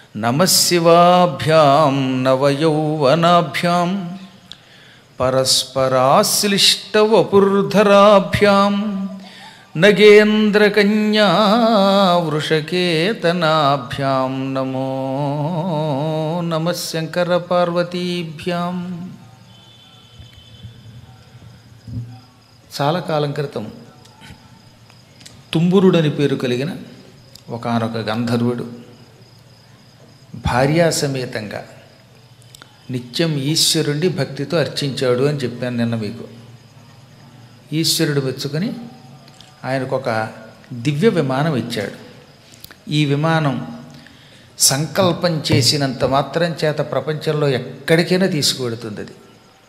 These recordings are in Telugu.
నమశివాభ్యాం నవయౌవనాభ్యాం పరస్పరాశ్లిష్టవపుర్ధరాభ్యాం నగేంద్రకన్యా వృషకేతనాభ్యాం నమో నమ శంకరపార్వతీభ్యాం చాలా కాలం క్రితం తుంబురుడని పేరు కలిగిన ఒకానొక గంధర్వుడు భార్యాసమేతంగా నిత్యం ఈశ్వరుణ్ణి భక్తితో అర్చించాడు అని చెప్పాను నిన్న మీకు ఈశ్వరుడు మెచ్చుకొని ఆయనకు ఒక దివ్య విమానం ఇచ్చాడు ఈ విమానం సంకల్పం చేసినంత మాత్రం చేత ప్రపంచంలో ఎక్కడికైనా తీసుకువెడుతుంది అది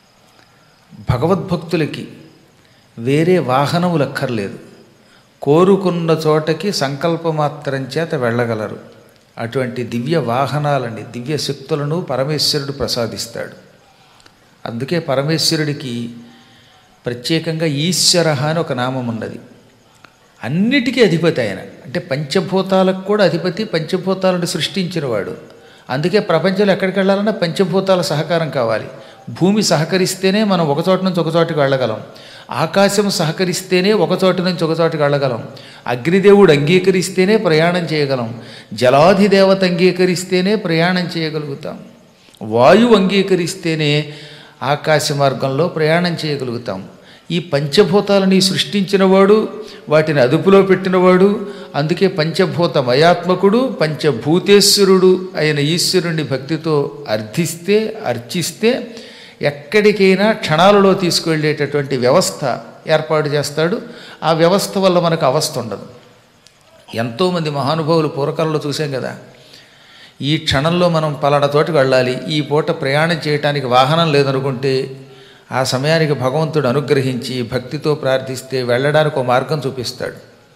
భగవద్భక్తులకి వేరే వాహనములు అక్కర్లేదు కోరుకున్న చోటకి సంకల్పమాత్రం చేత వెళ్ళగలరు అటువంటి దివ్య వాహనాలని దివ్య శక్తులను పరమేశ్వరుడు ప్రసాదిస్తాడు అందుకే పరమేశ్వరుడికి ప్రత్యేకంగా ఈశ్వర అని ఒక నామం ఉన్నది అన్నిటికీ అధిపతి ఆయన అంటే పంచభూతాలకు కూడా అధిపతి పంచభూతాలను సృష్టించినవాడు అందుకే ప్రపంచంలో ఎక్కడికి వెళ్ళాలన్నా పంచభూతాల సహకారం కావాలి భూమి సహకరిస్తేనే మనం ఒక చోట నుంచి ఒక చోటికి వెళ్ళగలం ఆకాశం సహకరిస్తేనే ఒక చోట నుంచి ఒక చోటికి వెళ్ళగలం అగ్నిదేవుడు అంగీకరిస్తేనే ప్రయాణం చేయగలం జలాధి దేవత అంగీకరిస్తేనే ప్రయాణం చేయగలుగుతాం వాయువు అంగీకరిస్తేనే ఆకాశ మార్గంలో ప్రయాణం చేయగలుగుతాం ఈ పంచభూతాలని సృష్టించినవాడు వాటిని అదుపులో పెట్టినవాడు అందుకే పంచభూత మయాత్మకుడు పంచభూతేశ్వరుడు అయిన ఈశ్వరుణ్ణి భక్తితో అర్థిస్తే అర్చిస్తే ఎక్కడికైనా క్షణాలలో తీసుకువెళ్ళేటటువంటి వ్యవస్థ ఏర్పాటు చేస్తాడు ఆ వ్యవస్థ వల్ల మనకు అవస్థ ఉండదు ఎంతోమంది మహానుభావులు పూర్వకాలంలో చూసాం కదా ఈ క్షణంలో మనం పలానా తోటికి వెళ్ళాలి ఈ పూట ప్రయాణం చేయటానికి వాహనం లేదనుకుంటే ఆ సమయానికి భగవంతుడు అనుగ్రహించి భక్తితో ప్రార్థిస్తే వెళ్ళడానికి ఒక మార్గం చూపిస్తాడు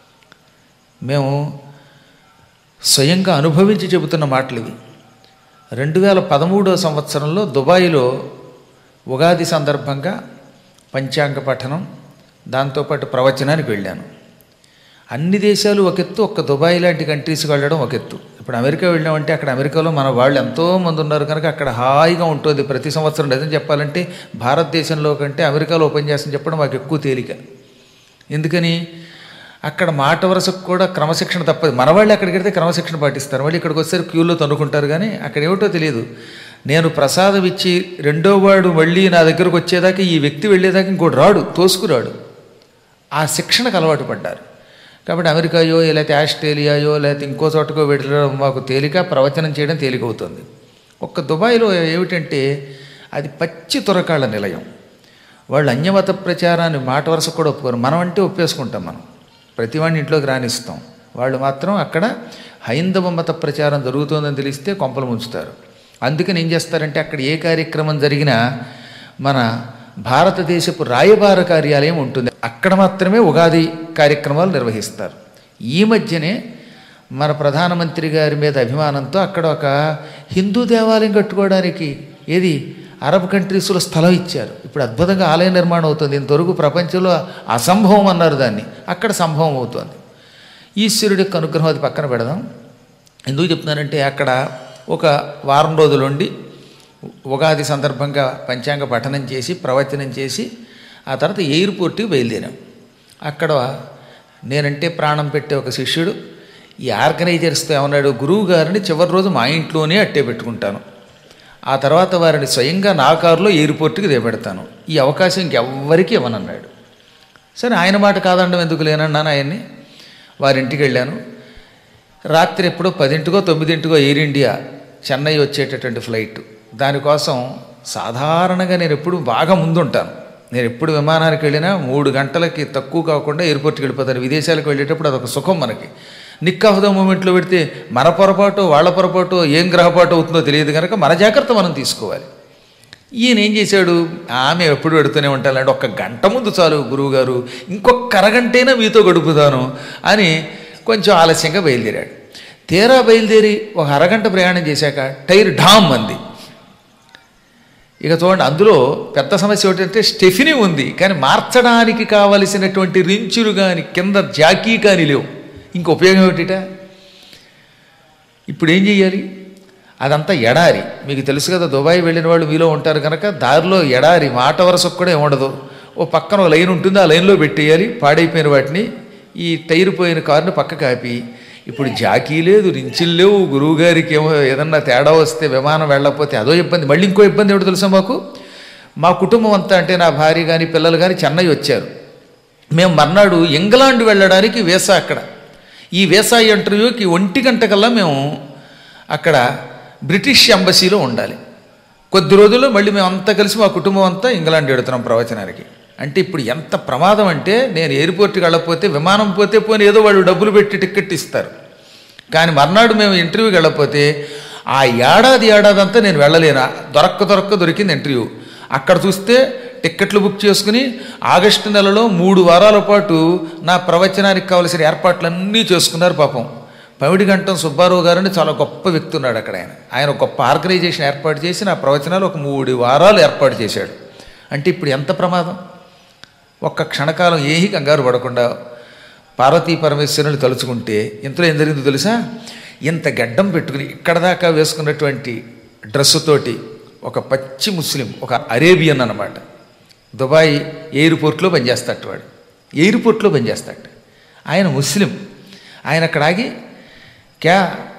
మేము స్వయంగా అనుభవించి చెబుతున్న మాటలు ఇవి రెండు వేల పదమూడో సంవత్సరంలో దుబాయ్లో ఉగాది సందర్భంగా పంచాంగ పఠనం దాంతోపాటు ప్రవచనానికి వెళ్ళాను అన్ని దేశాలు ఒక ఎత్తు ఒక్క దుబాయ్ లాంటి కంట్రీస్కి వెళ్ళడం ఒక ఎత్తు ఇప్పుడు అమెరికా వెళ్ళామంటే అక్కడ అమెరికాలో మన వాళ్ళు ఎంతోమంది ఉన్నారు కనుక అక్కడ హాయిగా ఉంటుంది ప్రతి సంవత్సరం నిజం చెప్పాలంటే భారతదేశంలో కంటే అమెరికాలో ఉపన్యాసం చెప్పడం మాకు ఎక్కువ తేలిక ఎందుకని అక్కడ మాట వరుసకు కూడా క్రమశిక్షణ తప్పదు మన వాళ్ళు అక్కడికి వెళ్తే క్రమశిక్షణ పాటిస్తారు మళ్ళీ ఇక్కడికి వచ్చేసరికి క్యూలో తన్నుకుంటారు కానీ అక్కడ ఏమిటో తెలియదు నేను ప్రసాదం ఇచ్చి రెండో వాడు మళ్ళీ నా దగ్గరకు వచ్చేదాకా ఈ వ్యక్తి వెళ్ళేదాకా ఇంకోటి రాడు తోసుకురాడు ఆ శిక్షణకు అలవాటు పడ్డారు కాబట్టి అమెరికాయో లేకపోతే ఆస్ట్రేలియాయో లేకపోతే ఇంకో చోటకో వెళ్ళడం మాకు తేలిక ప్రవచనం చేయడం తేలికవుతుంది ఒక్క దుబాయ్లో ఏమిటంటే అది పచ్చి తురకాళ్ళ నిలయం వాళ్ళు అన్యమత ప్రచారాన్ని మాట వరుస కూడా ఒప్పుకోరు మనం అంటే ఒప్పేసుకుంటాం మనం ప్రతివాడిని ఇంట్లోకి రాణిస్తాం వాళ్ళు మాత్రం అక్కడ హైందవ మత ప్రచారం జరుగుతోందని తెలిస్తే కొంపలు ముంచుతారు అందుకని ఏం చేస్తారంటే అక్కడ ఏ కార్యక్రమం జరిగినా మన భారతదేశపు రాయబార కార్యాలయం ఉంటుంది అక్కడ మాత్రమే ఉగాది కార్యక్రమాలు నిర్వహిస్తారు ఈ మధ్యనే మన ప్రధానమంత్రి గారి మీద అభిమానంతో అక్కడ ఒక హిందూ దేవాలయం కట్టుకోవడానికి ఏది అరబ్ కంట్రీస్లో స్థలం ఇచ్చారు ఇప్పుడు అద్భుతంగా ఆలయ నిర్మాణం అవుతుంది ఇంతవరకు ప్రపంచంలో అసంభవం అన్నారు దాన్ని అక్కడ సంభవం అవుతుంది ఈశ్వరుడి యొక్క అనుగ్రహం అది పక్కన పెడదాం ఎందుకు చెప్తున్నానంటే అక్కడ ఒక వారం రోజులుండి ఉగాది సందర్భంగా పంచాంగ పఠనం చేసి ప్రవచనం చేసి ఆ తర్వాత ఎయిర్పోర్ట్కి బయలుదేరాం అక్కడ నేనంటే ప్రాణం పెట్టే ఒక శిష్యుడు ఈ ఆర్గనైజర్స్తో ఏమన్నాడు గురువు గారిని చివరి రోజు మా ఇంట్లోనే అట్టే పెట్టుకుంటాను ఆ తర్వాత వారిని స్వయంగా నా కారులో ఎయిర్పోర్ట్కి దేపెడతాను ఈ అవకాశం ఇంకెవ్వరికి ఇవ్వనన్నాడు సరే ఆయన మాట కాదండం ఎందుకు లేనన్నాను ఆయన్ని వారింటికి వెళ్ళాను రాత్రి ఎప్పుడో పదింటికో తొమ్మిదింటికో ఎయిర్ ఇండియా చెన్నై వచ్చేటటువంటి ఫ్లైట్ దానికోసం సాధారణంగా నేను ఎప్పుడు బాగా ముందుంటాను నేను ఎప్పుడు విమానానికి వెళ్ళినా మూడు గంటలకి తక్కువ కాకుండా ఎయిర్పోర్ట్కి వెళ్ళిపోతాను విదేశాలకు వెళ్ళేటప్పుడు అదొక సుఖం మనకి నిక్ ఆఫ్ ద మూమెంట్లో పెడితే మన పొరపాటు వాళ్ళ పొరపాటు ఏం గ్రహపాటు అవుతుందో తెలియదు కనుక మన జాగ్రత్త మనం తీసుకోవాలి ఈయన ఏం చేశాడు ఆమె ఎప్పుడు పెడుతూనే ఉంటాను అంటే ఒక్క గంట ముందు చాలు గురువుగారు ఇంకొక అరగంటైనా మీతో గడుపుతాను అని కొంచెం ఆలస్యంగా బయలుదేరాడు తీరా బయలుదేరి ఒక అరగంట ప్రయాణం చేశాక టైర్ ఢామ్ అంది ఇక చూడండి అందులో పెద్ద సమస్య ఏమిటంటే స్టెఫినీ ఉంది కానీ మార్చడానికి కావలసినటువంటి రించులు కానీ కింద జాకీ కానీ లేవు ఇంక ఉపయోగం ఏమిటిట ఇప్పుడు ఏం చెయ్యాలి అదంతా ఎడారి మీకు తెలుసు కదా దుబాయ్ వెళ్ళిన వాళ్ళు మీలో ఉంటారు కనుక దారిలో ఎడారి మాట వరస కూడా ఉండదు ఓ పక్కన ఓ లైన్ ఉంటుంది ఆ లైన్లో పెట్టేయాలి పాడైపోయిన వాటిని ఈ టైర్ పోయిన కారుని పక్క కాపి ఇప్పుడు జాకీ లేదు రించిల్ లేవు గురువుగారికి ఏమో ఏదన్నా తేడా వస్తే విమానం వెళ్ళకపోతే అదో ఇబ్బంది మళ్ళీ ఇంకో ఇబ్బంది ఏమిటో తెలుసా మాకు మా కుటుంబం అంతా అంటే నా భార్య కానీ పిల్లలు కానీ చెన్నై వచ్చారు మేము మర్నాడు ఇంగ్లాండ్ వెళ్ళడానికి వేసా అక్కడ ఈ వేసా ఇంటర్వ్యూకి ఒంటి గంట కల్లా మేము అక్కడ బ్రిటిష్ ఎంబసీలో ఉండాలి కొద్ది రోజుల్లో మళ్ళీ మేము అంతా కలిసి మా కుటుంబం అంతా ఇంగ్లాండ్ వెడుతున్నాం ప్రవచనానికి అంటే ఇప్పుడు ఎంత ప్రమాదం అంటే నేను ఎయిర్పోర్ట్కి వెళ్ళకపోతే విమానం పోతే పోనీ ఏదో వాళ్ళు డబ్బులు పెట్టి టికెట్ ఇస్తారు కానీ మర్నాడు మేము ఇంటర్వ్యూకి వెళ్ళకపోతే ఆ ఏడాది ఏడాది అంతా నేను వెళ్ళలేనా దొరక్క దొరక్క దొరికింది ఇంటర్వ్యూ అక్కడ చూస్తే టిక్కెట్లు బుక్ చేసుకుని ఆగస్టు నెలలో మూడు వారాల పాటు నా ప్రవచనానికి కావలసిన ఏర్పాట్లన్నీ చేసుకున్నారు పాపం పమిడి గంటం సుబ్బారావు గారని చాలా గొప్ప వ్యక్తి ఉన్నాడు అక్కడ ఆయన ఆయన ఒక గొప్ప ఆర్గనైజేషన్ ఏర్పాటు చేసి నా ప్రవచనాలు ఒక మూడు వారాలు ఏర్పాటు చేశాడు అంటే ఇప్పుడు ఎంత ప్రమాదం ఒక్క క్షణకాలం ఏహి కంగారు పడకుండా పార్వతీ పరమేశ్వరుని తలుచుకుంటే ఇంతలో ఏం జరిగిందో తెలుసా ఇంత గడ్డం పెట్టుకుని ఇక్కడ దాకా వేసుకున్నటువంటి డ్రెస్సుతోటి ఒక పచ్చి ముస్లిం ఒక అరేబియన్ అన్నమాట దుబాయ్ ఎయిర్పోర్ట్లో పనిచేస్తాట వాడు ఎయిర్పోర్ట్లో పనిచేస్తాట ఆయన ముస్లిం ఆయన అక్కడ ఆగి క్యా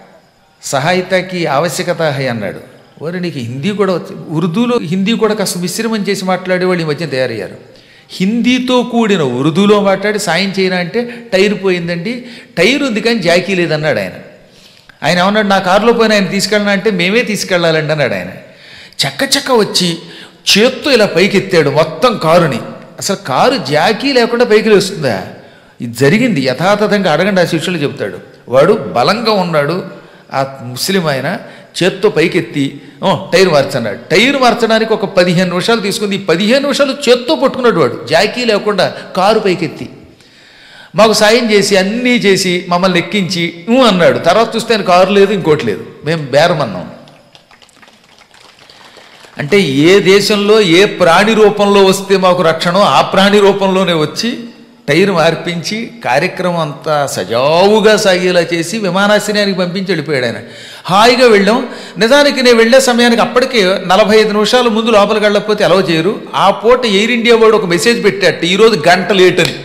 సహాయతకి ఆవశ్యకత హై అన్నాడు ఓరి నీకు హిందీ కూడా వచ్చు ఉర్దూలో హిందీ కూడా కాస్త మిశ్రమం చేసి మాట్లాడేవాళ్ళు ఈ మధ్య తయారయ్యారు హిందీతో కూడిన ఉర్దూలో మాట్లాడి సాయం చేయనా అంటే టైర్ పోయిందండి టైర్ ఉంది కానీ జాకీ లేదన్నాడు ఆయన ఆయన ఏమన్నాడు నా కారులో పోయిన ఆయన తీసుకెళ్ళినా అంటే మేమే తీసుకెళ్ళాలండి అన్నాడు ఆయన చక్క చక్క వచ్చి చేత్తో ఇలా పైకి ఎత్తాడు మొత్తం కారుని అసలు కారు జాకీ లేకుండా పైకి లేస్తుందా ఇది జరిగింది యథాతథంగా అడగండి ఆ శిష్యులు చెప్తాడు వాడు బలంగా ఉన్నాడు ఆ ముస్లిం ఆయన చేత్తో పైకెత్తి "ఓ, టైర్ మార్చన్నాడు టైర్ మార్చడానికి ఒక పదిహేను నిమిషాలు తీసుకుంది ఈ పదిహేను నిమిషాలు చేత్తో పట్టుకున్నాడు వాడు జాకీ లేకుండా కారు పైకెత్తి మాకు సాయం చేసి అన్నీ చేసి మమ్మల్ని ఎక్కించి "ఊ" అన్నాడు తర్వాత చూస్తే ఆయన కారు లేదు ఇంకోటి లేదు మేము బేరమన్నాం అంటే ఏ దేశంలో ఏ ప్రాణి రూపంలో వస్తే మాకు రక్షణ ఆ ప్రాణి రూపంలోనే వచ్చి టైర్ మార్పించి కార్యక్రమం అంతా సజావుగా సాగేలా చేసి విమానాశ్రయానికి పంపించి వెళ్ళిపోయాడు ఆయన హాయిగా వెళ్ళాం నిజానికి నేను వెళ్ళే సమయానికి అప్పటికే నలభై ఐదు నిమిషాల ముందు లోపలికి వెళ్ళకపోతే అలవ చేయరు ఆ పూట ఎయిర్ ఇండియా వాడు ఒక మెసేజ్ పెట్టాట ఈరోజు గంట లేట్ అని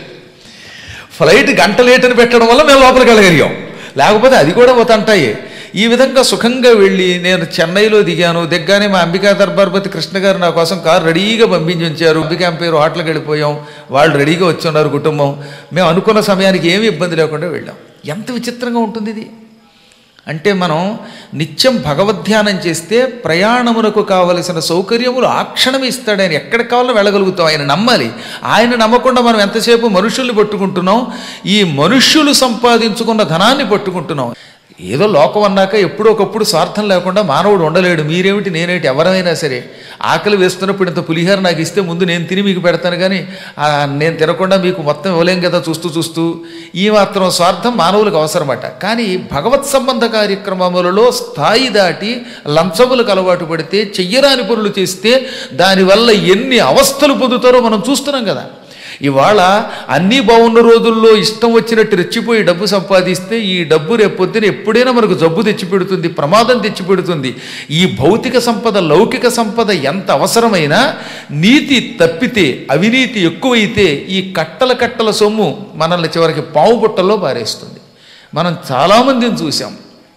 ఫ్లైట్ గంట లేట్ అని పెట్టడం వల్ల మేము లోపలికి వెళ్ళగలిగాం లేకపోతే అది కూడా ఒక తంటాయే ఈ విధంగా సుఖంగా వెళ్ళి నేను చెన్నైలో దిగాను దిగ్గానే మా అంబికా దర్బార్పతి కృష్ణ గారు నా కోసం కారు రెడీగా పంపించి ఉంచారు అంబికా పేరు హోటల్కి వెళ్ళిపోయాం వాళ్ళు రెడీగా వచ్చి ఉన్నారు కుటుంబం మేము అనుకున్న సమయానికి ఏమీ ఇబ్బంది లేకుండా వెళ్ళాం ఎంత విచిత్రంగా ఉంటుంది ఇది అంటే మనం నిత్యం భగవద్ధ్యానం చేస్తే ప్రయాణమునకు కావలసిన సౌకర్యములు ఆ క్షణమే ఇస్తాడు ఆయన ఎక్కడికి కావాలో వెళ్ళగలుగుతాం ఆయన నమ్మాలి ఆయన నమ్మకుండా మనం ఎంతసేపు మనుషుల్ని పట్టుకుంటున్నాం ఈ మనుష్యులు సంపాదించుకున్న ధనాన్ని పట్టుకుంటున్నాం ఏదో లోకం అన్నాక ఎప్పుడో ఒకప్పుడు స్వార్థం లేకుండా మానవుడు ఉండలేడు మీరేమిటి నేనేమిటి ఎవరైనా సరే ఆకలి వేస్తున్నప్పుడు ఇంత పులిహార నాకు ఇస్తే ముందు నేను తిని మీకు పెడతాను కానీ ఆ, నేను తినకుండా మీకు మొత్తం ఇవ్వలేం కదా చూస్తూ చూస్తూ ఈ మాత్రం స్వార్థం మానవులకు అవసరమట కానీ భగవత్ సంబంధ కార్యక్రమములలో స్థాయి దాటి లంచములకు అలవాటు పడితే చెయ్యరాని పనులు చేస్తే దానివల్ల ఎన్ని అవస్థలు పొందుతారో మనం చూస్తున్నాం కదా ఇవాళ అన్నీ బాగున్న రోజుల్లో ఇష్టం వచ్చినట్టు రెచ్చిపోయి డబ్బు సంపాదిస్తే ఈ డబ్బు రేపు పొద్దున ఎప్పుడైనా మనకు జబ్బు తెచ్చిపెడుతుంది ప్రమాదం తెచ్చిపెడుతుంది ఈ భౌతిక సంపద లౌకిక సంపద ఎంత అవసరమైనా నీతి తప్పితే అవినీతి ఎక్కువైతే ఈ కట్టల కట్టల సొమ్ము మనల్ని చివరికి పావు బుట్టల్లో పారేస్తుంది మనం చాలామందిని చూసాం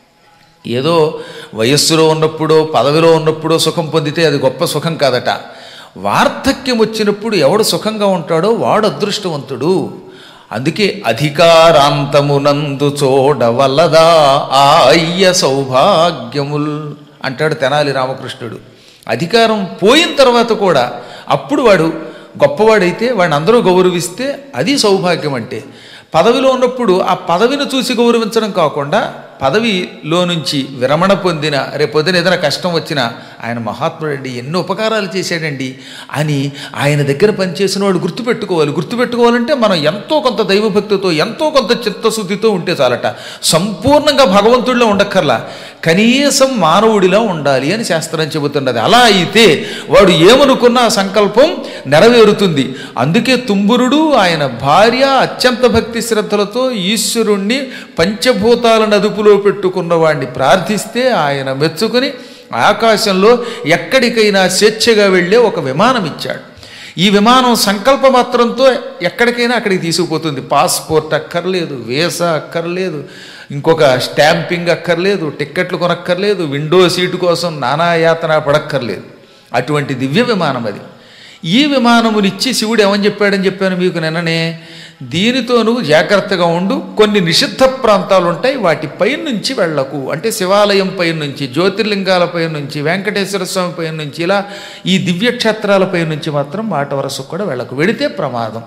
ఏదో వయస్సులో ఉన్నప్పుడో పదవిలో ఉన్నప్పుడో సుఖం పొందితే అది గొప్ప సుఖం కాదట వార్ధక్యం వచ్చినప్పుడు ఎవడు సుఖంగా ఉంటాడో వాడు అదృష్టవంతుడు అందుకే అధికారాంతమునందు చూడవలదా ఆయ్య సౌభాగ్యముల్ అంటాడు తెనాలి రామకృష్ణుడు అధికారం పోయిన తర్వాత కూడా అప్పుడు వాడు గొప్పవాడైతే వాడిని అందరూ గౌరవిస్తే అది సౌభాగ్యం అంటే పదవిలో ఉన్నప్పుడు ఆ పదవిని చూసి గౌరవించడం కాకుండా పదవిలో నుంచి విరమణ పొందిన రేపొద్దున ఏదైనా కష్టం వచ్చినా ఆయన మహాత్ముడండి ఎన్నో ఉపకారాలు చేశాడండి అని ఆయన దగ్గర పనిచేసిన వాడు గుర్తుపెట్టుకోవాలి గుర్తుపెట్టుకోవాలంటే మనం ఎంతో కొంత దైవభక్తితో ఎంతో కొంత చిత్తశుద్ధితో ఉంటే చాలట సంపూర్ణంగా భగవంతుడిలో ఉండక్కర్లా కనీసం మానవుడిలా ఉండాలి అని శాస్త్రం చెబుతున్నది అలా అయితే వాడు ఏమనుకున్న ఆ సంకల్పం నెరవేరుతుంది అందుకే తుంబురుడు ఆయన భార్య అత్యంత భక్తి శ్రద్ధలతో ఈశ్వరుణ్ణి పంచభూతాలను అదుపులో పెట్టుకున్న వాడిని ప్రార్థిస్తే ఆయన మెచ్చుకుని ఆకాశంలో ఎక్కడికైనా స్వేచ్ఛగా వెళ్ళే ఒక విమానం ఇచ్చాడు ఈ విమానం సంకల్ప మాత్రంతో ఎక్కడికైనా అక్కడికి తీసుకుపోతుంది పాస్పోర్ట్ అక్కర్లేదు వీసా అక్కర్లేదు ఇంకొక స్టాంపింగ్ అక్కర్లేదు టిక్కెట్లు కొనక్కర్లేదు విండో సీటు కోసం నానా యాతన పడక్కర్లేదు అటువంటి దివ్య విమానం అది ఈ విమానమునిచ్చి శివుడు ఏమని చెప్పాడని చెప్పాను మీకు నిన్ననే దీనితో నువ్వు జాగ్రత్తగా ఉండు కొన్ని నిషిద్ధ ప్రాంతాలు ఉంటాయి వాటి పై నుంచి వెళ్ళకు అంటే శివాలయం పై నుంచి జ్యోతిర్లింగాల పై నుంచి వెంకటేశ్వర స్వామి పై నుంచి ఇలా ఈ దివ్యక్షేత్రాల పై నుంచి మాత్రం మాట వరసకు కూడా వెళ్ళకు వెడితే ప్రమాదం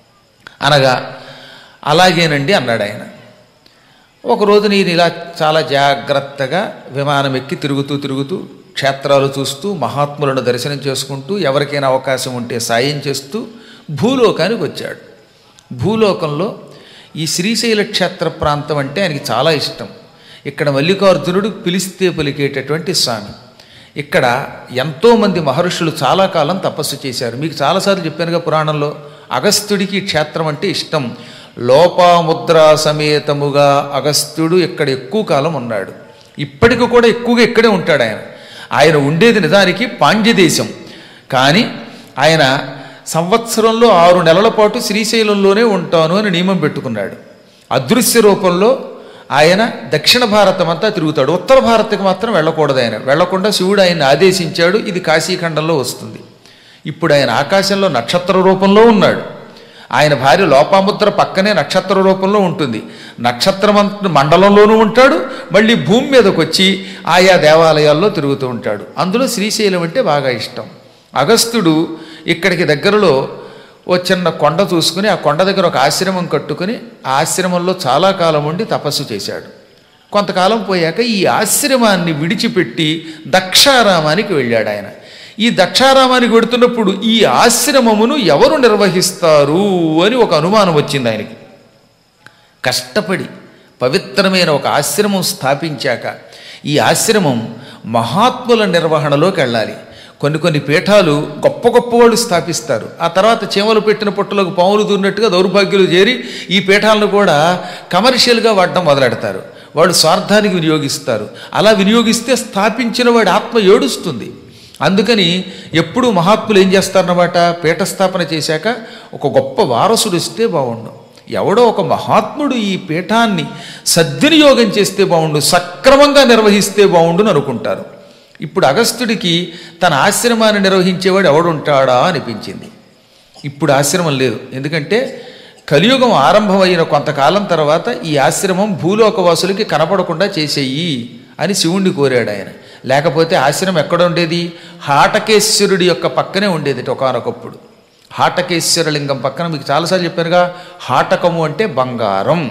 అనగా అలాగేనండి అన్నాడు ఆయన ఒకరోజు నేను ఇలా చాలా జాగ్రత్తగా విమానం ఎక్కి తిరుగుతూ తిరుగుతూ క్షేత్రాలు చూస్తూ మహాత్ములను దర్శనం చేసుకుంటూ ఎవరికైనా అవకాశం ఉంటే సాయం చేస్తూ భూలోకానికి వచ్చాడు భూలోకంలో ఈ శ్రీశైల క్షేత్ర ప్రాంతం అంటే ఆయనకి చాలా ఇష్టం ఇక్కడ మల్లికార్జునుడు పిలిస్తే పలికేటటువంటి స్వామి ఇక్కడ ఎంతోమంది మహర్షులు చాలా కాలం తపస్సు చేశారు మీకు చాలాసార్లు చెప్పానుగా పురాణంలో అగస్త్యుడికి ఈ క్షేత్రం అంటే ఇష్టం లోపాముద్ర సమేతముగా అగస్త్యుడు ఇక్కడ ఎక్కువ కాలం ఉన్నాడు ఇప్పటికి కూడా ఎక్కువగా ఇక్కడే ఉంటాడు ఆయన ఆయన ఉండేది నిజానికి పాండ్యదేశం కానీ ఆయన సంవత్సరంలో ఆరు నెలల పాటు శ్రీశైలంలోనే ఉంటాను అని నియమం పెట్టుకున్నాడు అదృశ్య రూపంలో ఆయన దక్షిణ భారతం అంతా తిరుగుతాడు ఉత్తర భారత్కి మాత్రం వెళ్ళకూడదు ఆయన వెళ్లకుండా శివుడు ఆయన ఆదేశించాడు ఇది కాశీఖండంలో వస్తుంది ఇప్పుడు ఆయన ఆకాశంలో నక్షత్ర రూపంలో ఉన్నాడు ఆయన భార్య లోపాముద్ర పక్కనే నక్షత్ర రూపంలో ఉంటుంది నక్షత్ర మండలంలోనూ ఉంటాడు మళ్ళీ భూమి మీదకి వచ్చి ఆయా దేవాలయాల్లో తిరుగుతూ ఉంటాడు అందులో శ్రీశైలం అంటే బాగా ఇష్టం అగస్త్యుడు ఇక్కడికి దగ్గరలో ఓ చిన్న కొండ చూసుకుని ఆ కొండ దగ్గర ఒక ఆశ్రమం కట్టుకుని ఆ ఆశ్రమంలో చాలా కాలం ఉండి తపస్సు చేశాడు కొంతకాలం పోయాక ఈ ఆశ్రమాన్ని విడిచిపెట్టి దక్షారామానికి వెళ్ళాడు ఆయన ఈ దక్షారామానికి వెడుతున్నప్పుడు ఈ ఆశ్రమమును ఎవరు నిర్వహిస్తారు అని ఒక అనుమానం వచ్చింది ఆయనకి కష్టపడి పవిత్రమైన ఒక ఆశ్రమం స్థాపించాక ఈ ఆశ్రమం మహాత్ముల నిర్వహణలోకి వెళ్ళాలి కొన్ని కొన్ని పీఠాలు గొప్ప గొప్ప వాళ్ళు స్థాపిస్తారు ఆ తర్వాత చీమలు పెట్టిన పుట్టలకు పాములు దూరినట్టుగా దౌర్భాగ్యులు చేరి ఈ పీఠాలను కూడా కమర్షియల్గా వాడడం మొదలెడతారు వాళ్ళు స్వార్థానికి వినియోగిస్తారు అలా వినియోగిస్తే స్థాపించిన వాడి ఆత్మ ఏడుస్తుంది అందుకని ఎప్పుడూ మహాత్ములు ఏం చేస్తారన్నమాట పీఠస్థాపన చేశాక ఒక గొప్ప వారసుడు ఇస్తే బాగుండు ఎవడో ఒక మహాత్ముడు ఈ పీఠాన్ని సద్వినియోగం చేస్తే బాగుండు సక్రమంగా నిర్వహిస్తే బాగుండుని అనుకుంటారు ఇప్పుడు అగస్త్యుడికి తన ఆశ్రమాన్ని నిర్వహించేవాడు ఎవడుంటాడా అనిపించింది ఇప్పుడు ఆశ్రమం లేదు ఎందుకంటే కలియుగం ఆరంభమైన కొంతకాలం తర్వాత ఈ ఆశ్రమం భూలోకవాసులకి కనపడకుండా చేసేయి అని శివుణ్ణి కోరాడు ఆయన లేకపోతే ఆశ్రమం ఎక్కడ ఉండేది హాటకేశ్వరుడి యొక్క పక్కనే ఉండేది ఒకనొకప్పుడు హాటకేశ్వర లింగం పక్కన మీకు చాలాసార్లు చెప్పానుగా హాటకము అంటే బంగారం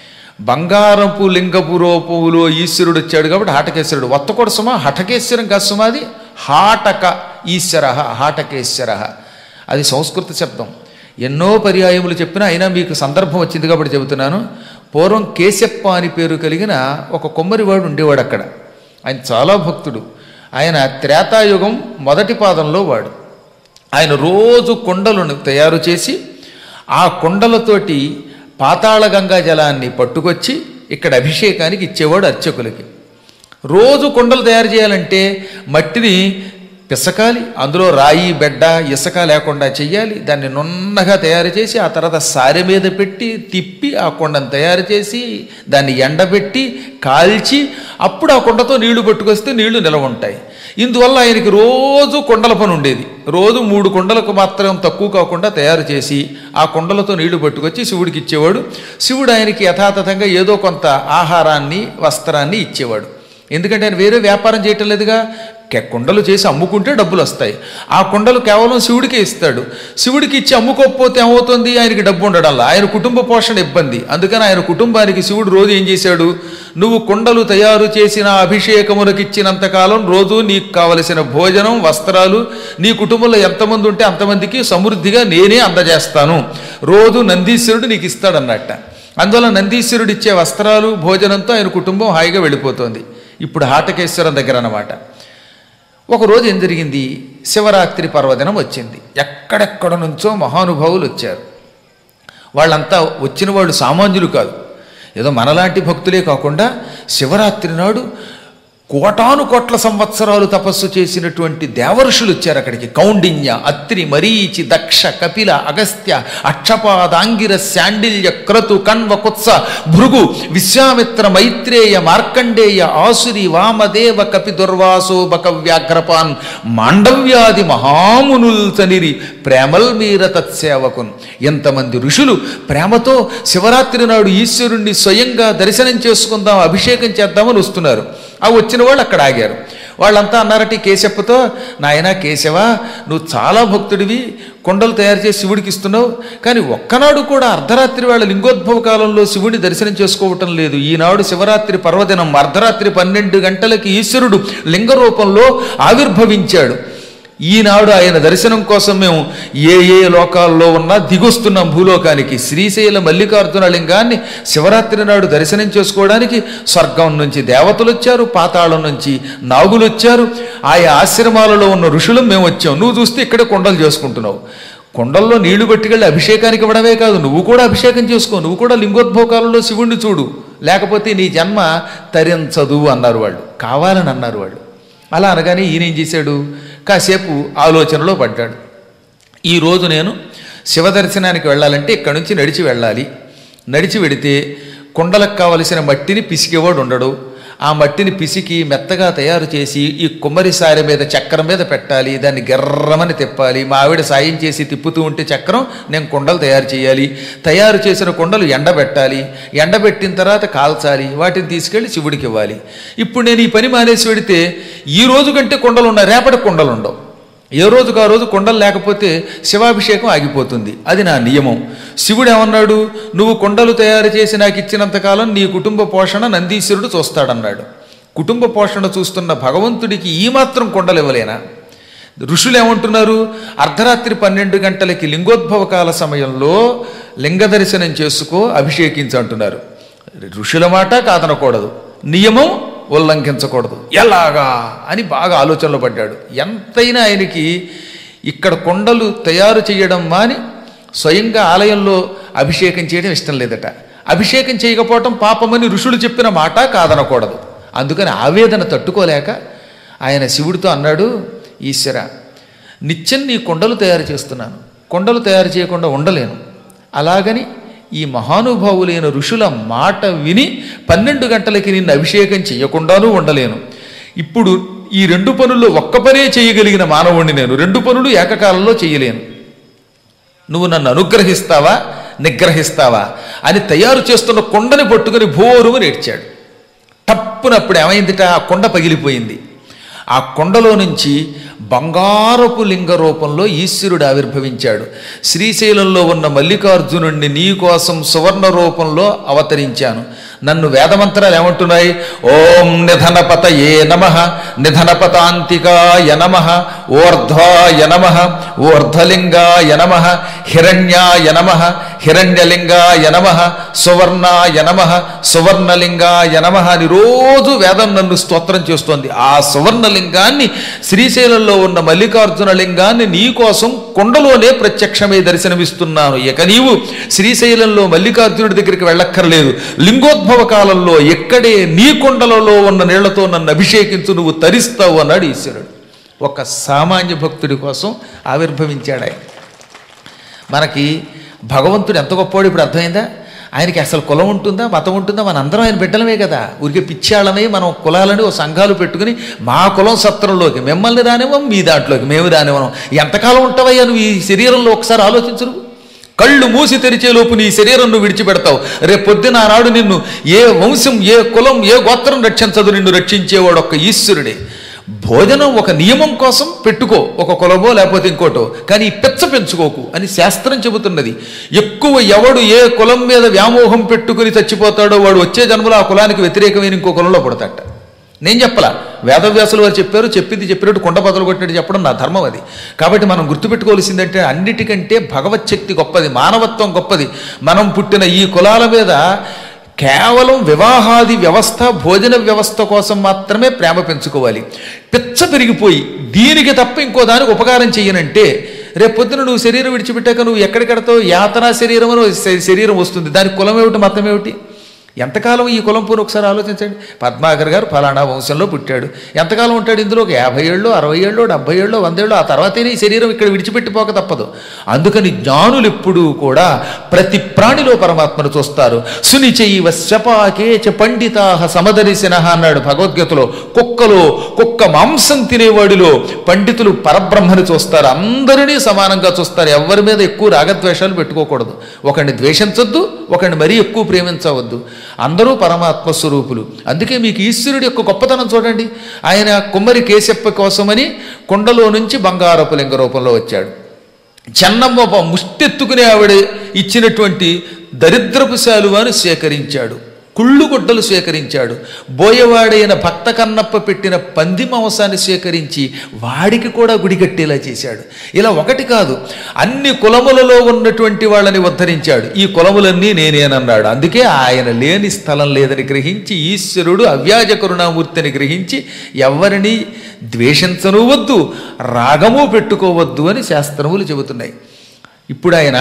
బంగారపు లింగపు రూపములో ఈశ్వరుడు వచ్చాడు కాబట్టి హాటకేశ్వరుడు వత్తకొడ సుమ హఠకేశ్వరం కాదు సుమ అది హాటక ఈశ్వర హాటకేశ్వర అది సంస్కృత శబ్దం ఎన్నో పర్యాయములు చెప్పినా అయినా మీకు సందర్భం వచ్చింది కాబట్టి చెబుతున్నాను పూర్వం కేశప్ప అని పేరు కలిగిన ఒక కొమ్మరివాడు ఉండేవాడు అక్కడ ఆయన చాలా భక్తుడు ఆయన త్రేతాయుగం మొదటి పాదంలో వాడు ఆయన రోజు కుండలను తయారు చేసి ఆ కుండలతోటి పాతాళ గంగా జలాన్ని పట్టుకొచ్చి ఇక్కడ అభిషేకానికి ఇచ్చేవాడు అర్చకులకి రోజు కుండలు తయారు చేయాలంటే మట్టిని పిసకాలి అందులో రాయి బెడ్డ ఇసుక లేకుండా చెయ్యాలి దాన్ని నున్నగా తయారు చేసి ఆ తర్వాత సారె మీద పెట్టి తిప్పి ఆ కుండను తయారు చేసి దాన్ని ఎండబెట్టి కాల్చి అప్పుడు ఆ కుండతో నీళ్లు పట్టుకొస్తే నీళ్లు నిలవ ఉంటాయి ఇందువల్ల ఆయనకి రోజు కుండల పని ఉండేది రోజు మూడు కుండలకు మాత్రం తక్కువ కాకుండా తయారు చేసి ఆ కుండలతో నీళ్లు పట్టుకొచ్చి శివుడికి ఇచ్చేవాడు శివుడు ఆయనకి యథాతథంగా ఏదో కొంత ఆహారాన్ని వస్త్రాన్ని ఇచ్చేవాడు ఎందుకంటే ఆయన వేరే వ్యాపారం చేయటం లేదుగా కె- కుండలు చేసి అమ్ముకుంటే డబ్బులు వస్తాయి ఆ కుండలు కేవలం శివుడికే ఇస్తాడు శివుడికి ఇచ్చి అమ్ముకోకపోతే ఏమవుతుంది ఆయనకి డబ్బు ఉండడంలా ఆయన కుటుంబ పోషణ ఇబ్బంది అందుకని ఆయన కుటుంబానికి శివుడు రోజు ఏం చేశాడు నువ్వు కుండలు తయారు చేసిన అభిషేకములకు ఇచ్చినంతకాలం రోజు నీకు కావలసిన భోజనం వస్త్రాలు నీ కుటుంబంలో ఎంతమంది ఉంటే అంతమందికి సమృద్ధిగా నేనే అందజేస్తాను రోజు నందీశ్వరుడు నీకు ఇస్తాడన్నట్ట అందువల్ల నందీశ్వరుడు ఇచ్చే వస్త్రాలు భోజనంతో ఆయన కుటుంబం హాయిగా వెళ్ళిపోతుంది ఇప్పుడు హాటకేశ్వరం దగ్గర అన్నమాట ఒకరోజు ఏం జరిగింది శివరాత్రి పర్వదినం వచ్చింది ఎక్కడెక్కడ నుంచో మహానుభావులు వచ్చారు వాళ్ళంతా వచ్చిన వాళ్ళు సామాన్యులు కాదు ఏదో మనలాంటి భక్తులే కాకుండా శివరాత్రి నాడు కోటాను కోట్ల సంవత్సరాలు తపస్సు చేసినటువంటి దేవర్షులు వచ్చారు అక్కడికి కౌండిన్య అత్రి మరీచి దక్ష కపిల అగస్త్య అక్షపాదాంగిర శాండిల్య క్రతు కణ్వ కుత్స భృగు విశ్వామిత్ర మైత్రేయ మార్కండేయ ఆసురి వామదేవ కపి దుర్వాసో బక వ్యాఘ్రపాన్ మాండవ్యాది మహామునుల్ తనిరి ప్రేమల్ మీర తత్సేవకున్ ఎంతమంది ఋషులు ప్రేమతో శివరాత్రి నాడు ఈశ్వరుణ్ణి స్వయంగా దర్శనం చేసుకుందాం అభిషేకం చేద్దామని వస్తున్నారు ఆ వచ్చిన వాళ్ళు అక్కడ ఆగారు వాళ్ళంతా అన్నారటి కేశప్పతో నాయనా కేశవ నువ్వు చాలా భక్తుడివి కొండలు తయారు చేసి శివుడికి ఇస్తున్నావు కానీ ఒక్కనాడు కూడా అర్ధరాత్రి వేళ లింగోద్భవ కాలంలో శివుడిని దర్శనం చేసుకోవటం లేదు ఈనాడు శివరాత్రి పర్వదినం అర్ధరాత్రి పన్నెండు గంటలకి ఈశ్వరుడు లింగ రూపంలో ఆవిర్భవించాడు ఈనాడు ఆయన దర్శనం కోసం మేము ఏ ఏ లోకాల్లో ఉన్నా దిగొస్తున్నాం భూలోకానికి శ్రీశైల మల్లికార్జున లింగాన్ని శివరాత్రి నాడు దర్శనం చేసుకోవడానికి స్వర్గం నుంచి దేవతలు వచ్చారు పాతాళం నుంచి నాగులు వచ్చారు ఆయా ఆశ్రమాలలో ఉన్న ఋషులు మేము వచ్చాం నువ్వు చూస్తే ఇక్కడ కొండలు చేసుకుంటున్నావు కొండల్లో నీళ్లు పట్టుకెళ్ళి అభిషేకానికి ఇవ్వడమే కాదు నువ్వు కూడా అభిషేకం చేసుకో నువ్వు కూడా లింగోద్భోకాలలో శివుణ్ణి చూడు లేకపోతే నీ జన్మ తరించదు అన్నారు వాళ్ళు కావాలని అన్నారు వాళ్ళు అలా అనగానే ఈయన ఏం చేశాడు కాసేపు ఆలోచనలో పడ్డాడు ఈరోజు నేను శివ దర్శనానికి వెళ్ళాలంటే ఇక్కడి నుంచి నడిచి వెళ్ళాలి నడిచి వెడితే కుండలకు కావలసిన మట్టిని పిసికేవాడు ఉండడు ఆ మట్టిని పిసికి మెత్తగా తయారు చేసి ఈ కుమ్మరి సారె మీద చక్రం మీద పెట్టాలి దాన్ని గెర్రమని తిప్పాలి మా ఆవిడ సాయం చేసి తిప్పుతూ ఉంటే చక్రం నేను కుండలు తయారు చేయాలి తయారు చేసిన కుండలు ఎండబెట్టాలి ఎండబెట్టిన తర్వాత కాల్చాలి వాటిని తీసుకెళ్ళి శివుడికి ఇవ్వాలి ఇప్పుడు నేను ఈ పని మానేసి పెడితే ఈ రోజు కంటే కుండలు ఉన్నాయి రేపటి కుండలు ఉండవు ఏ రోజుకు ఆ రోజు కొండలు లేకపోతే శివాభిషేకం ఆగిపోతుంది అది నా నియమం శివుడు ఏమన్నాడు నువ్వు కొండలు తయారు చేసి నాకు ఇచ్చినంతకాలం నీ కుటుంబ పోషణ నందీశ్వరుడు చూస్తాడన్నాడు కుటుంబ పోషణ చూస్తున్న భగవంతుడికి ఈ మాత్రం కొండలు ఇవ్వలేనా ఋషులు ఏమంటున్నారు అర్ధరాత్రి పన్నెండు గంటలకి లింగోద్భవ కాల సమయంలో లింగ దర్శనం చేసుకో అభిషేకించు అంటున్నారు ఋషుల మాట కాదనకూడదు నియమం ఉల్లంఘించకూడదు ఎలాగా అని బాగా ఆలోచనలో పడ్డాడు ఎంతైనా ఆయనకి ఇక్కడ కొండలు తయారు చేయడం మాని స్వయంగా ఆలయంలో అభిషేకం చేయడం ఇష్టం లేదట అభిషేకం చేయకపోవటం పాపమని ఋషులు చెప్పిన మాట కాదనకూడదు అందుకని ఆవేదన తట్టుకోలేక ఆయన శివుడితో అన్నాడు ఈశ్వర నిత్యం నీ కొండలు తయారు చేస్తున్నాను కొండలు తయారు చేయకుండా ఉండలేను అలాగని ఈ మహానుభావులైన ఋషుల మాట విని పన్నెండు గంటలకి నిన్ను అభిషేకం చేయకుండానూ ఉండలేను ఇప్పుడు ఈ రెండు పనుల్లో ఒక్క పనే చేయగలిగిన మానవుణ్ణి నేను రెండు పనులు ఏకకాలంలో చేయలేను నువ్వు నన్ను అనుగ్రహిస్తావా నిగ్రహిస్తావా అని తయారు చేస్తున్న కొండని పట్టుకుని భోరుమని ఏడ్చాడు టప్పునప్పుడు ఏమైందిట ఆ కొండ పగిలిపోయింది ఆ కొండలో నుంచి బంగారపు లింగ రూపంలో ఈశ్వరుడు ఆవిర్భవించాడు శ్రీశైలంలో ఉన్న మల్లికార్జునుణ్ణి నీ కోసం సువర్ణ రూపంలో అవతరించాను నన్ను వేదమంత్రాలు ఏమంటున్నాయి ఓం నిధనపత ఏ నమ నిధనపతాంతికాయ నమ ఓర్ధ్వాయ నమ ఊర్ధ్వలింగాయ నమ హిరణ్యాయ నమ హిరణ్యలింగాయ నమ సువర్ణాయ నమ సువర్ణలింగాయ నమ అని రోజు వేదం నన్ను స్తోత్రం చేస్తోంది ఆ సువర్ణలింగాన్ని శ్రీశైలంలో ఉన్న మల్లికార్జున లింగాన్ని నీ కోసం కొండలోనే ప్రత్యక్షమై దర్శనమిస్తున్నాను ఇక నీవు శ్రీశైలంలో మల్లికార్జునుడి దగ్గరికి వెళ్ళక్కర్లేదు లింగోద్భవ కాలంలో ఎక్కడే నీ కొండలలో ఉన్న నీళ్లతో నన్ను అభిషేకించు నువ్వు తరిస్తావు అన్నాడు ఈశ్వరుడు ఒక సామాన్య భక్తుడి కోసం ఆవిర్భవించాడు ఆయన మనకి భగవంతుడు ఎంత గొప్పవాడు ఇప్పుడు అర్థమైందా ఆయనకి అసలు కులం ఉంటుందా మతం ఉంటుందా మన అందరం ఆయన బిడ్డలమే కదా ఊరికే పిచ్చాళ్ళమై మనం కులాలని ఓ సంఘాలు పెట్టుకుని మా కులం సత్రంలోకి మిమ్మల్ని రానివ్వం మీ దాంట్లోకి మేము రానివ్వం ఎంతకాలం ఉంటావయ్యా నువ్వు ఈ శరీరంలో ఒకసారి ఆలోచించరు కళ్ళు మూసి తెరిచేలోపు నీ శరీరం నువ్వు విడిచిపెడతావు రేపు పొద్దున ఆనాడు నిన్ను ఏ వంశం ఏ కులం ఏ గోత్రం రక్షించదు నిన్ను రక్షించేవాడు ఒక్క ఈశ్వరుడే భోజనం ఒక నియమం కోసం పెట్టుకో ఒక కులమో లేకపోతే ఇంకోటో కానీ ఈ పెచ్చ పెంచుకోకు అని శాస్త్రం చెబుతున్నది ఎక్కువ ఎవడు ఏ కులం మీద వ్యామోహం పెట్టుకుని చచ్చిపోతాడో వాడు వచ్చే జన్మలో ఆ కులానికి వ్యతిరేకమైన ఇంకో కులంలో పడతాట నేను చెప్పలా వేదవ్యాసులు వారు చెప్పారు చెప్పింది చెప్పినట్టు కొండ బదులు కొట్టినట్టు చెప్పడం నా ధర్మం అది కాబట్టి మనం గుర్తుపెట్టుకోవాల్సిందంటే అన్నిటికంటే భగవత్ శక్తి గొప్పది మానవత్వం గొప్పది మనం పుట్టిన ఈ కులాల మీద కేవలం వివాహాది వ్యవస్థ భోజన వ్యవస్థ కోసం మాత్రమే ప్రేమ పెంచుకోవాలి పిచ్చ పెరిగిపోయి దీనికి తప్ప ఇంకో దానికి ఉపకారం చెయ్యనంటే రేపొద్దున నువ్వు శరీరం విడిచిపెట్టాక నువ్వు ఎక్కడికెడతావు యాతనా శరీరం అని శ- శరీరం వస్తుంది దానికి కులం ఏమిటి మతం ఏమిటి ఎంతకాలం ఈ కులం పూర్వం ఒకసారి ఆలోచించండి పద్మాకర్ గారు ఫలానా వంశంలో పుట్టాడు ఎంతకాలం ఉంటాడు ఇందులో ఒక యాభై ఏళ్ళు అరవై ఏళ్ళు డెబ్బై ఏళ్ళు వంద ఏళ్ళు ఆ తర్వాతనే ఈ శరీరం ఇక్కడ విడిచిపెట్టిపోక తప్పదు అందుకని జ్ఞానులు ఎప్పుడూ కూడా ప్రతి ప్రాణిలో పరమాత్మను చూస్తారు సునిచైవ శపాకే చ పండితాహ సమదరిశన అన్నాడు భగవద్గీతలో కుక్కలో కుక్క మాంసం తినేవాడిలో పండితులు పరబ్రహ్మని చూస్తారు అందరినీ సమానంగా చూస్తారు ఎవరి మీద ఎక్కువ రాగద్వేషాలు పెట్టుకోకూడదు ఒకరిని ద్వేషించొద్దు ఒకరిని మరీ ఎక్కువ ప్రేమించవద్దు అందరూ పరమాత్మ స్వరూపులు అందుకే మీకు ఈశ్వరుడి యొక్క గొప్పతనం చూడండి ఆయన కుమ్మరి కేశప్ప కోసమని కొండలో నుంచి బంగారపు లింగ రూపంలో వచ్చాడు చెన్నమ్మ ప- ముష్టెత్తుకునే ఆవిడ ఇచ్చినటువంటి దరిద్రపు శాలువాను స్వీకరించాడు కుళ్ళు గుడ్డలు స్వీకరించాడు బోయవాడైన భక్త కన్నప్ప పెట్టిన పంది మాంసాన్ని స్వీకరించి వాడికి కూడా గుడి కట్టేలా చేశాడు ఇలా ఒకటి కాదు అన్ని కులములలో ఉన్నటువంటి వాళ్ళని ఉద్ధరించాడు ఈ కులములన్నీ నేనేనన్నాడు అందుకే ఆయన లేని స్థలం లేదని గ్రహించి ఈశ్వరుడు అవ్యాజ కరుణామూర్తిని గ్రహించి ఎవరిని ద్వేషించను వద్దు రాగము పెట్టుకోవద్దు అని శాస్త్రములు చెబుతున్నాయి ఇప్పుడు ఆయన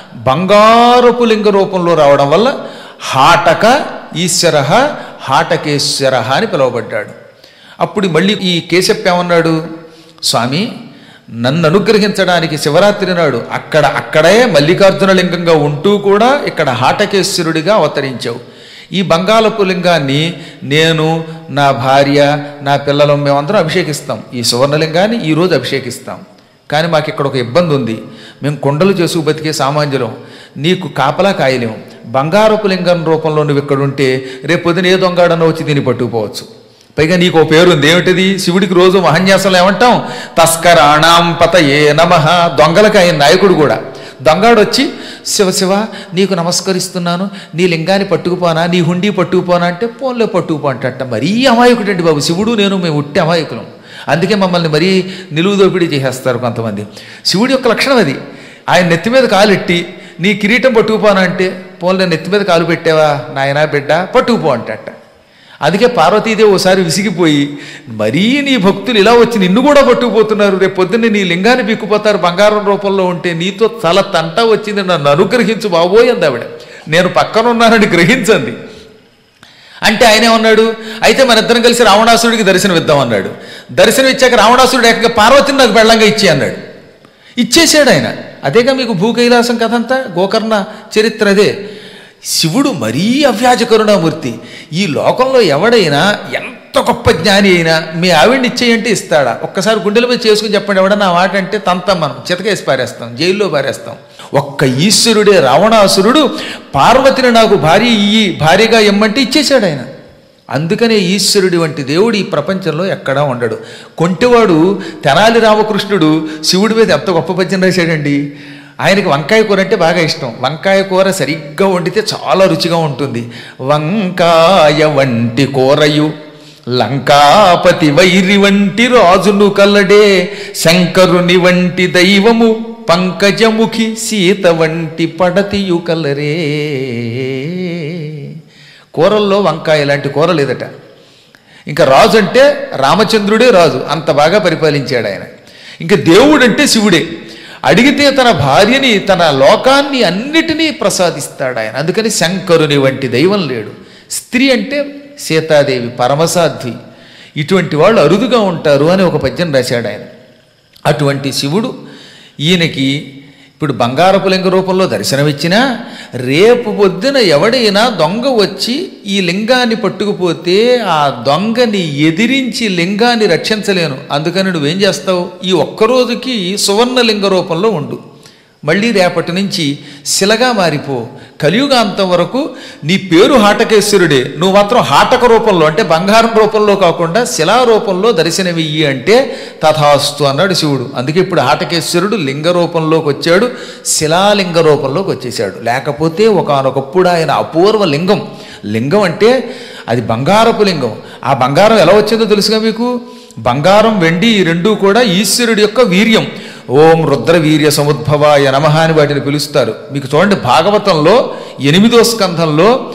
బంగారపు లింగ రూపంలో రావడం వల్ల హాటక ఈశ్వర హాటకేశ్వర అని పిలువబడ్డాడు అప్పుడు మళ్ళీ ఈ కేశప్ప ఏమన్నాడు స్వామి నన్ను అనుగ్రహించడానికి శివరాత్రి నాడు అక్కడ అక్కడే మల్లికార్జున లింగంగా ఉంటూ కూడా ఇక్కడ హాటకేశ్వరుడిగా అవతరించావు ఈ బంగాళపు లింగాన్ని నేను నా భార్య నా పిల్లలు మేమందరం అభిషేకిస్తాం ఈ సువర్ణలింగాన్ని ఈరోజు అభిషేకిస్తాం కానీ మాకు ఇక్కడ ఒక ఇబ్బంది ఉంది మేము కొండలు చేసుకు బతికే సామాన్యులం నీకు కాపలా కాయలేం బంగారపు లింగం రూపంలో నువ్వు ఇక్కడ ఉంటే రేపు పొద్దున ఏ దొంగాడన్నా వచ్చి దీన్ని పట్టుకుపోవచ్చు పైగా నీకు ఓ పేరు ఉంది ఏమిటిది శివుడికి రోజు మహన్యాసంలో ఏమంటాం తస్కరాణాం పత ఏ నమ దొంగలకు ఆయన నాయకుడు కూడా దొంగాడు వచ్చి శివ శివ నీకు నమస్కరిస్తున్నాను నీ లింగాన్ని పట్టుకుపోనా నీ హుండీ పట్టుకుపోనా అంటే పోన్లే పట్టుకుపో అంటట మరీ అమాయకుడండి బాబు శివుడు నేను మేము ఉట్టి అమాయకులం అందుకే మమ్మల్ని మరీ నిలువు దోపిడీ చేసేస్తారు కొంతమంది శివుడి యొక్క లక్షణం అది ఆయన నెత్తి మీద కాలెట్టి నీ కిరీటం పట్టుకుపోనా అంటే పోన్లే నెత్తి మీద కాలు పెట్టావా నాయనా బిడ్డ పట్టుకుపో అంటట అందుకే పార్వతీదేవి ఓసారి విసిగిపోయి మరీ నీ భక్తులు ఇలా వచ్చి నిన్ను కూడా పట్టుకుపోతున్నారు రేపు పొద్దున్నే నీ లింగాన్ని పీక్కుపోతారు బంగారం రూపంలో ఉంటే నీతో తల తంట వచ్చింది నన్ను అనుగ్రహించు బాబోయ్ అంది ఆవిడ నేను పక్కన ఉన్నానని గ్రహించండి అంటే ఆయన ఏమన్నాడు అయితే మన ఇద్దరం కలిసి రావణాసురుడికి దర్శనం ఇద్దాం అన్నాడు దర్శనం ఇచ్చాక రావణాసురుడు ఏకంగా పార్వతిని నాకు బెళ్ళంగా ఇచ్చి అన్నాడు ఇచ్చేసాడు ఆయన అదేగా మీకు భూ కైలాసం కథంతా గోకర్ణ చరిత్ర అదే శివుడు మరీ అవ్యాజ కరుణామూర్తి ఈ లోకంలో ఎవడైనా ఎంత గొప్ప జ్ఞాని అయినా మీ ఆవిడ్ని ఇచ్చేయంటే ఇస్తాడా ఒక్కసారి గుండెల మీద చేసుకుని చెప్పండి ఎవడన్నా మాట అంటే తంతాం మనం చితకేసి పారేస్తాం జైల్లో పారేస్తాం ఒక్క ఈశ్వరుడే రావణాసురుడు పార్వతిని నాకు భార్య ఇయ్యి భార్యగా ఇమ్మంటే ఇచ్చేశాడు ఆయన అందుకనే ఈశ్వరుడి వంటి దేవుడు ఈ ప్రపంచంలో ఎక్కడా ఉండడు కొంటివాడు తెనాలి రామకృష్ణుడు శివుడి మీద ఎంత గొప్ప పద్యం రాశాడండి ఆయనకి వంకాయ కూర అంటే బాగా ఇష్టం వంకాయ కూర సరిగ్గా వండితే చాలా రుచిగా ఉంటుంది వంకాయ వంటి కూరయు లంకాపతి వైరి వంటి రాజును కల్లడే శంకరుని వంటి దైవము పంకజముఖి సీత వంటి పడతియు కలరే కూరల్లో వంకాయ లాంటి కూర లేదట ఇంకా రాజు అంటే రామచంద్రుడే రాజు అంత బాగా పరిపాలించాడు ఆయన ఇంకా దేవుడు అంటే శివుడే అడిగితే తన భార్యని తన లోకాన్ని అన్నిటినీ ప్రసాదిస్తాడు ఆయన అందుకని శంకరుని వంటి దైవం లేడు స్త్రీ అంటే సీతాదేవి పరమసాధ్వి ఇటువంటి వాళ్ళు అరుదుగా ఉంటారు అని ఒక పద్యం రాశాడు ఆయన అటువంటి శివుడు ఈయనకి ఇప్పుడు బంగారపు లింగ రూపంలో దర్శనమిచ్చినా రేపు పొద్దున ఎవడైనా దొంగ వచ్చి ఈ లింగాన్ని పట్టుకుపోతే ఆ దొంగని ఎదిరించి లింగాన్ని రక్షించలేను అందుకని నువ్వేం చేస్తావు ఈ ఒక్కరోజుకి సువర్ణ లింగ రూపంలో ఉండు మళ్ళీ రేపటి నుంచి శిలగా మారిపో కలియుగాంతం వరకు నీ పేరు హాటకేశ్వరుడే నువ్వు మాత్రం హాటక రూపంలో అంటే బంగారం రూపంలో కాకుండా శిలా రూపంలో దర్శనమియ్యి అంటే తథాస్తు అన్నాడు శివుడు అందుకే ఇప్పుడు హాటకేశ్వరుడు లింగ రూపంలోకి వచ్చాడు శిలాలింగ రూపంలోకి వచ్చేసాడు లేకపోతే ఒకనొకప్పుడు ఆయన అపూర్వ లింగం లింగం అంటే అది బంగారపు లింగం ఆ బంగారం ఎలా వచ్చిందో తెలుసుగా మీకు బంగారం వెండి ఈ రెండూ కూడా ఈశ్వరుడి యొక్క వీర్యం ఓం రుద్రవీర్య సముద్భవాయ నమః అని వాటిని పిలుస్తారు మీకు చూడండి భాగవతంలో ఎనిమిదో స్కంధంలో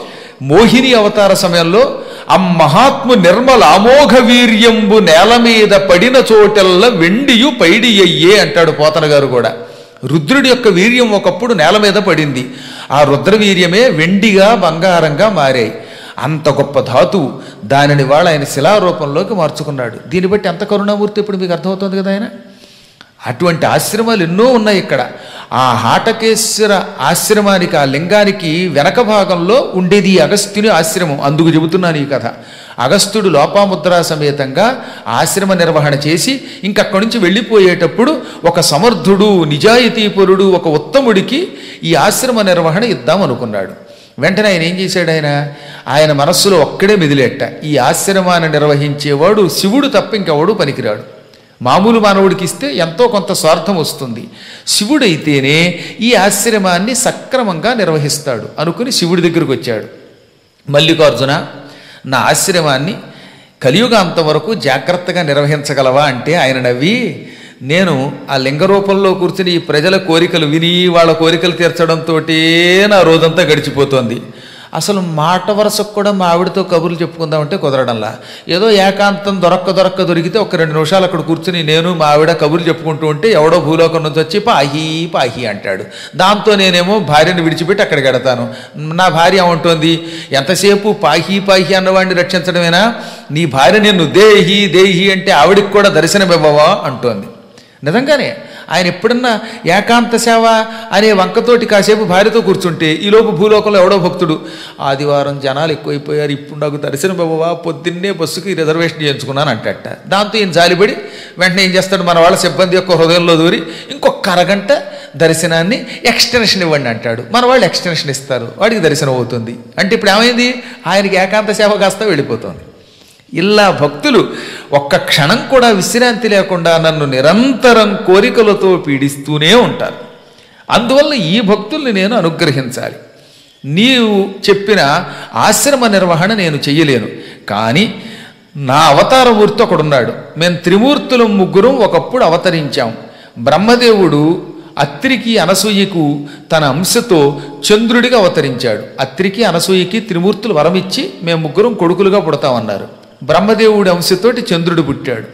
మోహిని అవతార సమయంలో అమ్మహాత్ము నిర్మల అమోఘ వీర్యంబు నేల మీద పడిన చోటెల్ల వెండియు పైడియ్యే అంటాడు పోతన గారు కూడా రుద్రుడి యొక్క వీర్యం ఒకప్పుడు నేల మీద పడింది ఆ రుద్రవీర్యమే వెండిగా బంగారంగా మారాయి అంత గొప్ప ధాతువు దానిని వాళ్ళ ఆయన శిలారూపంలోకి మార్చుకున్నాడు దీన్ని బట్టి ఎంత కరుణామూర్తి ఇప్పుడు మీకు అర్థమవుతుంది కదా ఆయన అటువంటి ఆశ్రమాలు ఎన్నో ఉన్నాయి ఇక్కడ ఆ హాటకేశ్వర ఆశ్రమానికి ఆ లింగానికి వెనక భాగంలో ఉండేది ఈ అగస్త్యుని ఆశ్రమం అందుకు చెబుతున్నాను ఈ కథ అగస్త్యుడు లోపాముద్రా సమేతంగా ఆశ్రమ నిర్వహణ చేసి ఇంకక్కడి నుంచి వెళ్ళిపోయేటప్పుడు ఒక సమర్థుడు నిజాయితీపరుడు ఒక ఉత్తముడికి ఈ ఆశ్రమ నిర్వహణ ఇద్దాం అనుకున్నాడు వెంటనే ఆయన ఏం చేశాడు ఆయన ఆయన మనస్సులో ఒక్కడే మిదిలేట ఈ ఆశ్రమాన్ని నిర్వహించేవాడు శివుడు తప్ప ఇంకెవడు పనికిరాడు మామూలు మానవుడికి ఇస్తే ఎంతో కొంత స్వార్థం వస్తుంది శివుడైతేనే ఈ ఆశ్రమాన్ని సక్రమంగా నిర్వహిస్తాడు అనుకుని శివుడి దగ్గరకు వచ్చాడు మల్లికార్జున నా ఆశ్రమాన్ని కలియుగాంతం వరకు జాగ్రత్తగా నిర్వహించగలవా అంటే ఆయన నవ్వి నేను ఆ లింగ రూపంలో కూర్చుని ఈ ప్రజల కోరికలు విని వాళ్ళ కోరికలు తీర్చడంతో నా రోజంతా గడిచిపోతోంది అసలు మాట వరుసకు కూడా మా ఆవిడతో కబుర్లు చెప్పుకుందామంటే కుదరడంలా ఏదో ఏకాంతం దొరక్క దొరక్క దొరికితే ఒక రెండు నిమిషాలు అక్కడ కూర్చుని నేను మా ఆవిడ కబుర్లు చెప్పుకుంటూ ఉంటే ఎవడో భూలోకం నుంచి వచ్చి పాహి పాహి అంటాడు దాంతో నేనేమో భార్యను విడిచిపెట్టి అక్కడికి వెడతాను నా భార్య ఏమంటోంది ఎంతసేపు పాహి పాహి అన్నవాడిని రక్షించడమేనా నీ భార్య నిన్ను దేహి దేహి అంటే ఆవిడికి కూడా దర్శనమివ్వవా అంటోంది నిజంగానే ఆయన ఎప్పుడన్నా ఏకాంత సేవ అనే వంకతోటి కాసేపు భార్యతో కూర్చుంటే ఈలోపు భూలోకంలో ఎవడో భక్తుడు ఆదివారం జనాలు ఎక్కువైపోయారు ఇప్పుడు నాకు దర్శనం బాబా పొద్దున్నే బస్సుకి రిజర్వేషన్ చేయించుకున్నాను అంటట దాంతో ఈయన జాలిపడి వెంటనే ఏం చేస్తాడు మన వాళ్ళ సిబ్బంది యొక్క హృదయంలో దూరి ఇంకొక అరగంట దర్శనాన్ని ఎక్స్టెన్షన్ ఇవ్వండి అంటాడు మన వాళ్ళు ఎక్స్టెన్షన్ ఇస్తారు వాడికి దర్శనం అవుతుంది అంటే ఇప్పుడు ఏమైంది ఆయనకి ఏకాంత సేవ కాస్త వెళ్ళిపోతుంది ఇలా భక్తులు ఒక్క క్షణం కూడా విశ్రాంతి లేకుండా నన్ను నిరంతరం కోరికలతో పీడిస్తూనే ఉంటారు అందువల్ల ఈ భక్తుల్ని నేను అనుగ్రహించాలి నీవు చెప్పిన ఆశ్రమ నిర్వహణ నేను చెయ్యలేను కానీ నా అవతారమూర్తి ఒకడున్నాడు మేము త్రిమూర్తులు ముగ్గురం ఒకప్పుడు అవతరించాం బ్రహ్మదేవుడు అత్రికి అనసూయకు తన అంశతో చంద్రుడిగా అవతరించాడు అత్రికి అనసూయకి త్రిమూర్తులు వరమిచ్చి మేము ముగ్గురం కొడుకులుగా పుడతామన్నారు బ్రహ్మదేవుడి అంశతోటి చంద్రుడు పుట్టాడు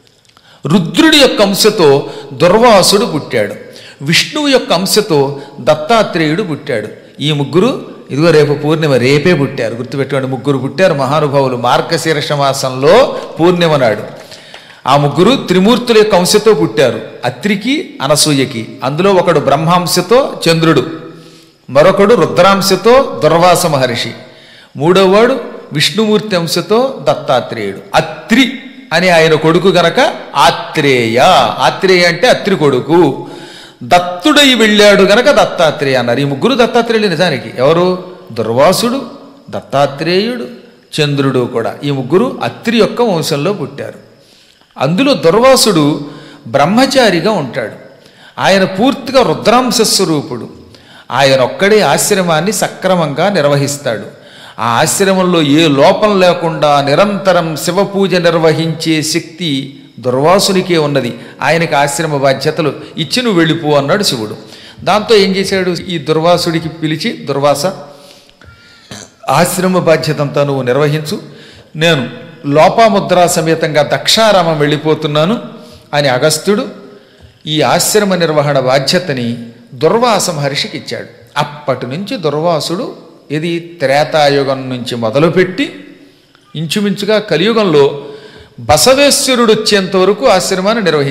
రుద్రుడి యొక్క అంశతో దుర్వాసుడు పుట్టాడు విష్ణువు యొక్క అంశతో దత్తాత్రేయుడు పుట్టాడు ఈ ముగ్గురు ఇదిగో రేపు పూర్ణిమ రేపే పుట్టారు గుర్తుపెట్టుకోండి ముగ్గురు పుట్టారు మహానుభావులు మార్గశీర్ష మాసంలో పూర్ణిమ నాడు ఆ ముగ్గురు త్రిమూర్తుల యొక్క అంశతో పుట్టారు అత్రికి అనసూయకి అందులో ఒకడు బ్రహ్మాంశతో చంద్రుడు మరొకడు రుద్రాంశతో దుర్వాస మహర్షి మూడోవాడు విష్ణుమూర్తి అంశతో దత్తాత్రేయుడు అత్రి అని ఆయన కొడుకు గనక ఆత్రేయ ఆత్రేయ అంటే అత్రి కొడుకు దత్తుడై వెళ్ళాడు గనక దత్తాత్రేయ అన్నారు ఈ ముగ్గురు దత్తాత్రేయులు నిజానికి ఎవరు దుర్వాసుడు దత్తాత్రేయుడు చంద్రుడు కూడా ఈ ముగ్గురు అత్రి యొక్క వంశంలో పుట్టారు అందులో దుర్వాసుడు బ్రహ్మచారిగా ఉంటాడు ఆయన పూర్తిగా రుద్రాంశ స్వరూపుడు ఆయన ఒక్కడే ఆశ్రమాన్ని సక్రమంగా నిర్వహిస్తాడు ఆ ఆశ్రమంలో ఏ లోపం లేకుండా నిరంతరం శివపూజ నిర్వహించే శక్తి దుర్వాసునికే ఉన్నది ఆయనకి ఆశ్రమ బాధ్యతలు ఇచ్చి నువ్వు వెళ్ళిపో అన్నాడు శివుడు దాంతో ఏం చేశాడు ఈ దుర్వాసుడికి పిలిచి దుర్వాస ఆశ్రమ బాధ్యత అంతా నువ్వు నిర్వహించు నేను లోపాముద్రా సమేతంగా దక్షారామం వెళ్ళిపోతున్నాను అని అగస్త్యుడు ఈ ఆశ్రమ నిర్వహణ బాధ్యతని దుర్వాస మహర్షికి ఇచ్చాడు అప్పటి నుంచి దుర్వాసుడు ఇది త్రేతాయుగం నుంచి మొదలుపెట్టి ఇంచుమించుగా కలియుగంలో బసవేశ్వరుడు వచ్చేంత వరకు ఆశ్రమాన్ని నిర్వహించాడు